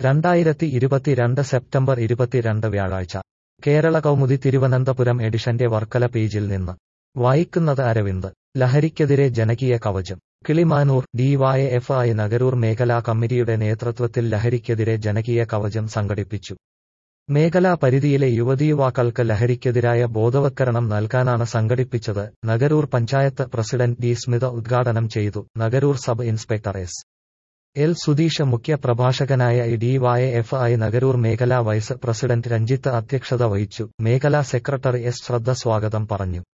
രണ്ടായിരത്തി ഇരുപത്തിരണ്ട് സെപ്റ്റംബർ ഇരുപത്തിരണ്ട് വ്യാഴാഴ്ച കേരള കൗമുദി തിരുവനന്തപുരം എഡിഷന്റെ വർക്കല പേജിൽ നിന്ന് വായിക്കുന്നത് അരവിന്ദ് ലഹരിക്കെതിരെ ജനകീയ കവചം കിളിമാനൂർ ഡിവൈഎഫ്ഐ നഗരൂർ മേഖലാ കമ്മിറ്റിയുടെ നേതൃത്വത്തിൽ ലഹരിക്കെതിരെ ജനകീയ കവചം സംഘടിപ്പിച്ചു മേഖലാ പരിധിയിലെ യുവതീയുവാക്കൾക്ക് ലഹരിക്കെതിരായ ബോധവത്കരണം നൽകാനാണ് സംഘടിപ്പിച്ചത് നഗരൂർ പഞ്ചായത്ത് പ്രസിഡന്റ് ഡി സ്മിത ഉദ്ഘാടനം ചെയ്തു Nagaroor sub inspector S L Sudheesh മുഖ്യ പ്രഭാഷകനായ ഡിവൈഎഫ്ഐ നഗരൂർ മേഖലാ വൈസ് പ്രസിഡന്റ് രഞ്ജിത്ത് അധ്യക്ഷത വഹിച്ചു മേഖലാ സെക്രട്ടറി എസ് ശ്രദ്ധ സ്വാഗതം പറഞ്ഞു